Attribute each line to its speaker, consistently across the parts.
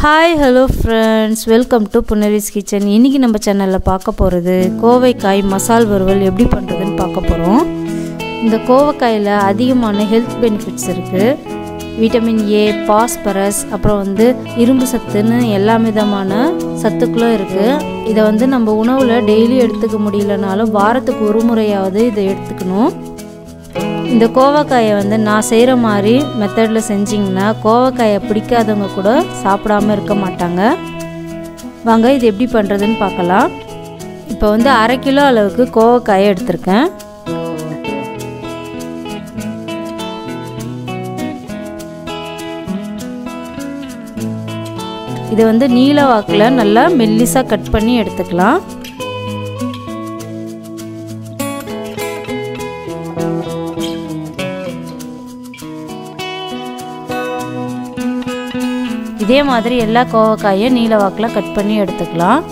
Speaker 1: hi hello friends welcome to புனரிஸ் kitchen இன்றைக்கி நம்ம சேனலில் பார்க்க போகிறது கோவைக்காய் மசால் வறுவல் எப்படி பண்ணுறதுன்னு பார்க்க போகிறோம் இந்த கோவைக்காயில் அதிகமான ஹெல்த் பெனிஃபிட்ஸ் இருக்குது விட்டமின் ஏ பாஸ்பரஸ் அப்புறம் வந்து இரும்பு சத்துன்னு எல்லா விதமான சத்துக்களும் இருக்குது இதை வந்து நம்ம உணவில் டெய்லி எடுத்துக்க முடியலனாலும் வாரத்துக்கு ஒரு முறையாவது இதை எடுத்துக்கணும் இந்த கோவக்காயை வந்து நான் செய்கிற மாதிரி மெத்தடில் செஞ்சிங்கன்னா கோவக்காயை பிடிக்காதவங்க கூட சாப்பிடாம இருக்க மாட்டாங்க வாங்க இது எப்படி பண்ணுறதுன்னு பார்க்கலாம் இப்போ வந்து அரை கிலோ அளவுக்கு கோவக்காயை எடுத்திருக்கேன் இதை வந்து நீல வாக்கில் நல்லா மெல்லிஸாக கட் பண்ணி எடுத்துக்கலாம் இதே மாதிரி எல்லா கோவக்காயும் நீல வாக்கில் கட் பண்ணி எடுத்துக்கலாம்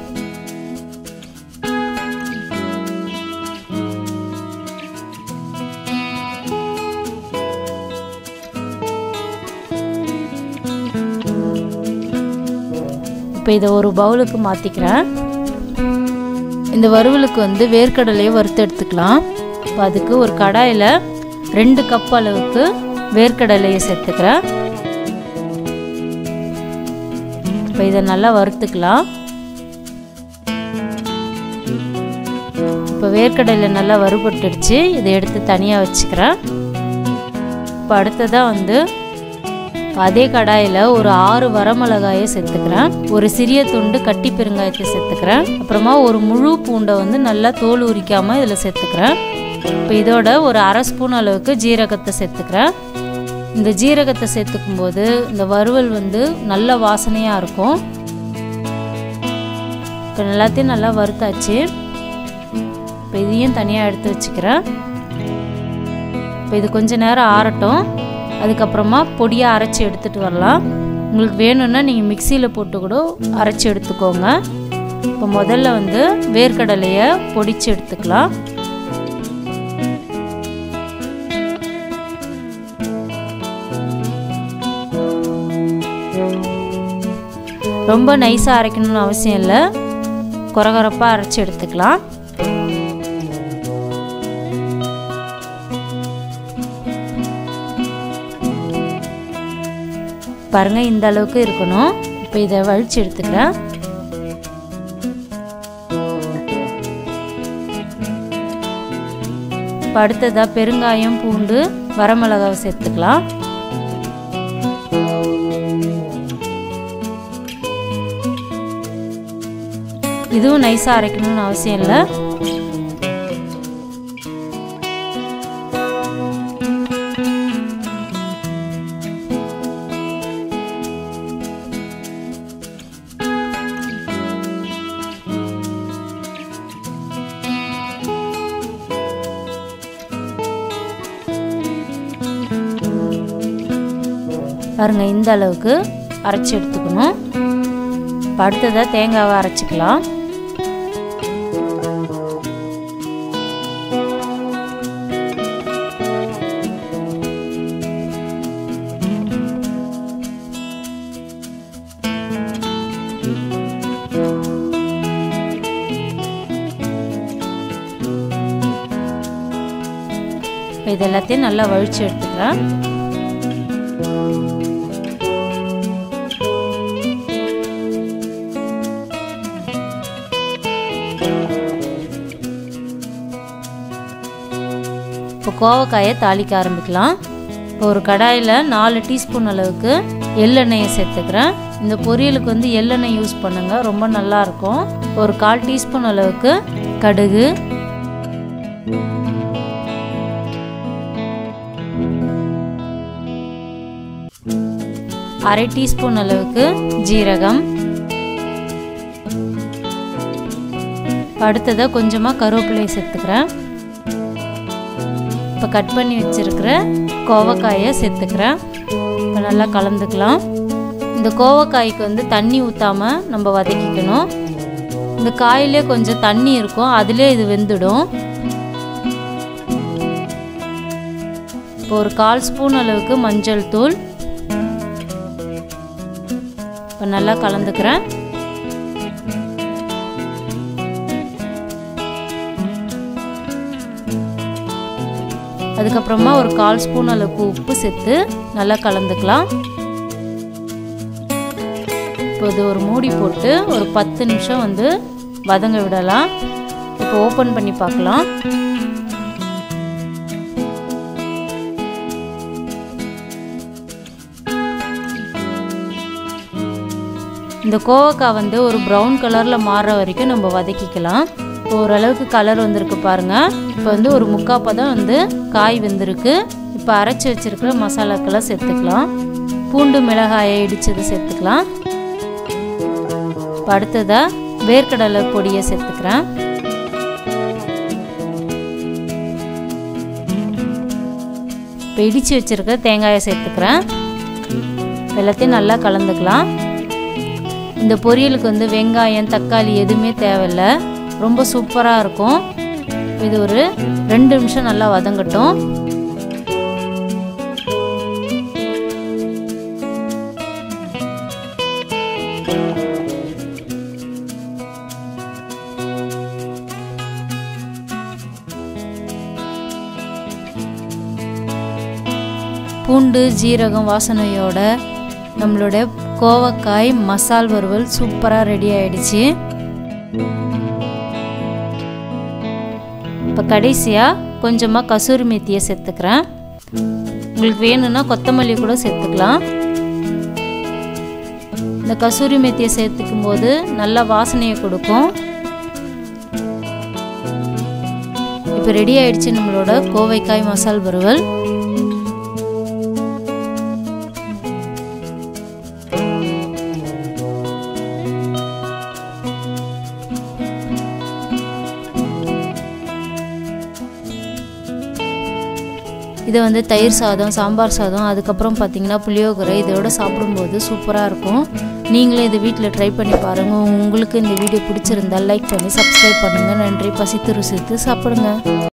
Speaker 1: இப்போ இதை ஒரு பவுலுக்கு மாற்றிக்கிறேன் இந்த வறுவலுக்கு வந்து வேர்க்கடலையை வறுத்து எடுத்துக்கலாம் இப்போ அதுக்கு ஒரு கடாயில் ரெண்டு கப் அளவுக்கு வேர்க்கடலையை சேர்த்துக்கிறேன் இப்போ இதை நல்லா வறுத்துக்கலாம் இப்போ வேர்க்கடையில் நல்லா வறுபட்டுடுச்சு இதை எடுத்து தனியாக வச்சுக்கிறேன் இப்போ அடுத்ததாக வந்து அதே கடாயில் ஒரு ஆறு வரமிளகாயை சேர்த்துக்கிறேன் ஒரு சிறிய துண்டு கட்டி பெருங்காயத்தை சேர்த்துக்கிறேன் அப்புறமா ஒரு முழு பூண்டை வந்து நல்லா தோல் உரிக்காமல் இதில் சேர்த்துக்கிறேன் இப்போ இதோட ஒரு அரை ஸ்பூன் அளவுக்கு ஜீரகத்தை சேர்த்துக்கிறேன் இந்த ஜீரகத்தை சேர்த்துக்கும் போது இந்த வறுவல் வந்து நல்ல வாசனையாக இருக்கும் இப்போ எல்லாத்தையும் நல்லா வறுத்தாச்சு இப்போ இதையும் தனியாக எடுத்து வச்சுக்கிறேன் இப்போ இது கொஞ்ச நேரம் ஆறட்டும் அதுக்கப்புறமா பொடியாக அரைச்சி எடுத்துகிட்டு வரலாம் உங்களுக்கு வேணும்னா நீங்கள் மிக்சியில் போட்டு கூட அரைச்சி எடுத்துக்கோங்க இப்போ முதல்ல வந்து வேர்க்கடலையை பொடிச்சு எடுத்துக்கலாம் ரொம்ப நைஸாக அரைக்கணும்னு அவசியம் இல்லை குறகுறப்பாக அரைச்சி எடுத்துக்கலாம் பாருங்கள் இந்த அளவுக்கு இருக்கணும் இப்போ இதை வழித்து எடுத்துக்கிறேன் இப்போ அடுத்ததாக பெருங்காயம் பூண்டு வரமிளகாவை சேர்த்துக்கலாம் இதுவும் நைஸாக அரைக்கணும்னு அவசியம் இல்லை பாருங்க இந்த அளவுக்கு அரைச்சி எடுத்துக்கணும் இப்போ அடுத்ததாக தேங்காவை அரைச்சிக்கலாம் இது எல்லாத்தையும் நல்லா வழிச்சு எடுத்துக்கிறேன் இப்போ கோவக்காயை தாளிக்க ஆரம்பிக்கலாம் இப்போ ஒரு கடாயில் நாலு டீஸ்பூன் அளவுக்கு எள்ளெண்ணெயை சேர்த்துக்கிறேன் இந்த பொரியலுக்கு வந்து எள்ளெண்ணெய் யூஸ் பண்ணுங்கள் ரொம்ப நல்லாயிருக்கும் ஒரு கால் டீஸ்பூன் அளவுக்கு கடுகு அரை டீஸ்பூன் அளவுக்கு ஜீரகம் அடுத்ததாக கொஞ்சமாக கருவேப்பிலையை சேர்த்துக்கிறேன் இப்போ கட் பண்ணி வச்சுருக்கிற கோவக்காயை சேர்த்துக்கிறேன் இப்போ நல்லா கலந்துக்கலாம் இந்த கோவக்காய்க்கு வந்து தண்ணி ஊற்றாமல் நம்ம வதக்கிக்கணும் இந்த காயிலே கொஞ்சம் தண்ணி இருக்கும் அதிலே இது வெந்துடும் இப்போ ஒரு கால் ஸ்பூன் அளவுக்கு மஞ்சள் தூள் இப்போ நல்லா கலந்துக்கிறேன் அதுக்கப்புறமா ஒரு கால் ஸ்பூன் அளவுக்கு உப்பு சேர்த்து நல்லா கலந்துக்கலாம் இப்போ இது ஒரு மூடி போட்டு ஒரு பத்து நிமிஷம் வந்து வதங்க விடலாம் இப்போ ஓப்பன் பண்ணி பார்க்கலாம் இந்த கோவக்காய் வந்து ஒரு ப்ரௌன் கலரில் மாறுற வரைக்கும் நம்ம வதக்கிக்கலாம் இப்போ ஓரளவுக்கு கலர் வந்திருக்கு பாருங்கள் இப்போ வந்து ஒரு முக்கால் பதம் வந்து காய் வெந்திருக்கு இப்போ அரைச்சி வச்சுருக்கிற மசாலாக்களை சேர்த்துக்கலாம் பூண்டு மிளகாயை இடித்தது சேர்த்துக்கலாம் இப்போ அடுத்ததாக வேர்க்கடலை பொடியை சேர்த்துக்கிறேன் இப்போ இடித்து வச்சுருக்க தேங்காயை சேர்த்துக்கிறேன் எல்லாத்தையும் நல்லா கலந்துக்கலாம் இந்த பொரியலுக்கு வந்து வெங்காயம் தக்காளி எதுவுமே தேவையில்ல ரொம்ப சூப்பராக இருக்கும் இது ஒரு ரெண்டு நிமிஷம் நல்லா வதங்கட்டும் பூண்டு ஜீரகம் வாசனையோட நம்மளோட கோவக்காய் மசால் வறுவல் சூப்பராக ரெடி ஆயிடுச்சு இப்போ கடைசியாக கொஞ்சமாக கசூரி மேத்தியை சேர்த்துக்கிறேன் உங்களுக்கு வேணும்னா கொத்தமல்லி கூட சேர்த்துக்கலாம் இந்த கசூரி மேத்தியை சேர்த்துக்கும் போது நல்ல வாசனையை கொடுக்கும் இப்போ ரெடி ஆயிடுச்சு நம்மளோட கோவைக்காய் மசால் வறுவல் இதை வந்து தயிர் சாதம் சாம்பார் சாதம் அதுக்கப்புறம் பார்த்தீங்கன்னா புளியோகரை இதோட சாப்பிடும்போது சூப்பராக இருக்கும் நீங்களே இதை வீட்டில் ட்ரை பண்ணி பாருங்கள் உங்களுக்கு இந்த வீடியோ பிடிச்சிருந்தால் லைக் பண்ணி சப்ஸ்கிரைப் பண்ணுங்கள் நன்றி பசித்து ருசித்து சாப்பிடுங்க